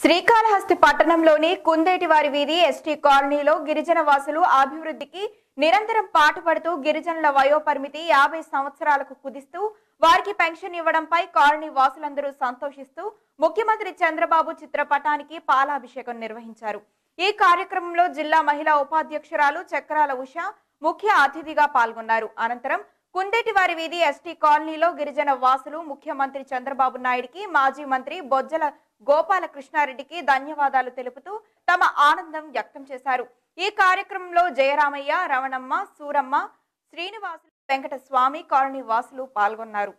శ్రీకాళహస్తి పట్టణంలోని కుందేటి వారి వీధి ఎస్టీ కాలనీలో గిరిజన వాసులు అభివృద్ధికి నిరంతరం పాటుపడుతూ గిరిజనుల వయోపరిమితి యాభై సంవత్సరాలకు కుదిస్తూ వారికి పెన్షన్ ఇవ్వడంపై కాలనీ వాసులందరూ సంతోషిస్తూ ముఖ్యమంత్రి చంద్రబాబు చిత్రపటానికి పాలాభిషేకం నిర్వహించారు ఈ కార్యక్రమంలో జిల్లా మహిళా ఉపాధ్యక్షురాలు చక్రాల ఉష ముఖ్య అతిథిగా పాల్గొన్నారు అనంతరం కుందేటి వారి వీధి ఎస్టీ కాలనీలో గిరిజన వాసులు ముఖ్యమంత్రి చంద్రబాబు నాయుడికి మాజీ మంత్రి బొజ్జల గోపాల కృష్ణారెడ్డికి ధన్యవాదాలు తెలుపుతూ తమ ఆనందం వ్యక్తం చేశారు ఈ కార్యక్రమంలో జయరామయ్య రవణమ్మ సూరమ్మ శ్రీనివాసులు వెంకట స్వామి కాలనీ వాసులు పాల్గొన్నారు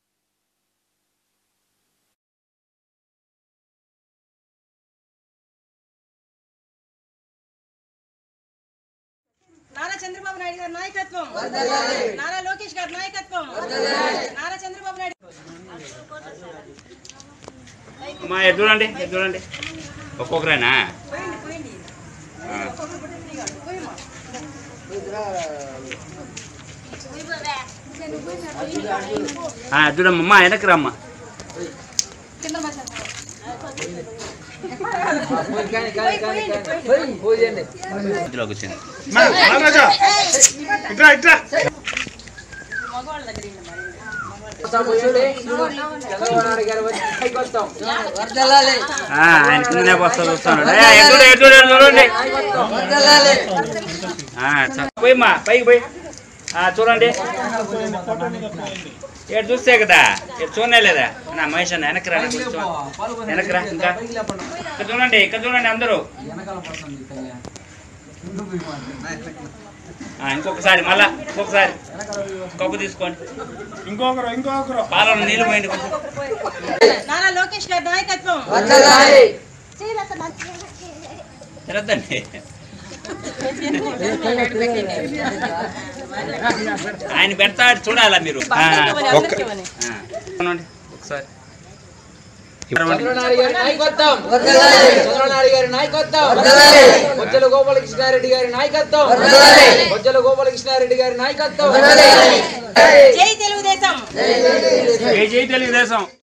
నారా చంద్రబాబు నాయుడు గారి నాయకత్వం నారా లోకేష్ గారి నాయకత్వం నారా చంద్రబాబు నాయుడు అమ్మా ఎటు చూడండి ఎటు చూడండి ఒక్కొక్కరేనా పోయింది పోయింది ఆ. ఆ, అటు చూడమ్మా అమ్మా వెనక్కి రమ్మా ఇందులోకి వచ్చింది మగవాళ్ళ దగ్గర ఇల్లు మరి. ఆ, ఆయన కిందనే వస్తా చూస్తాను ఏ, ఎటు చూడు, ఎటు చూడు, ఎటు చూడండి ఆ, చ- పోయమ్మా పైకి పోయి ఆ, చూడండి ఎటు చూస్తే కదా ఎటు చూడలే లేదా నా మహేష్ అన్న వెనక్కి రా నా కొంచెం. వెనక్కి రా ఇంకా ఇక్కడ చూడండి ఇక్కడ చూడండి అందరూ ఆ, ఇంకొకసారి మళ్ళా ఇంకొకసారి కప్పు తీసుకోండి ఇంకొకరు ఇంకొకరు పాలలో నీళ్ళు పోయండి కొంచెం నారా లోకేష్ గారి నాయకత్వం తిరద్దండి ఆయన పెడతాడు చూడాలా మీరు ఆ, అందరికీ ఆ. చూడండి, ఒకసారి చంద్రనాయుడు గారి నాయకత్వం చంద్రనాయుడు గారి నాయకత్వం బొజ్జల గోపాలకృష్ణారెడ్డి గారి నాయకత్వం బొజ్జల గోపాలకృష్ణారెడ్డి గారి నాయకత్వం జై తెలుగుదేశం జై జై తెలుగుదేశం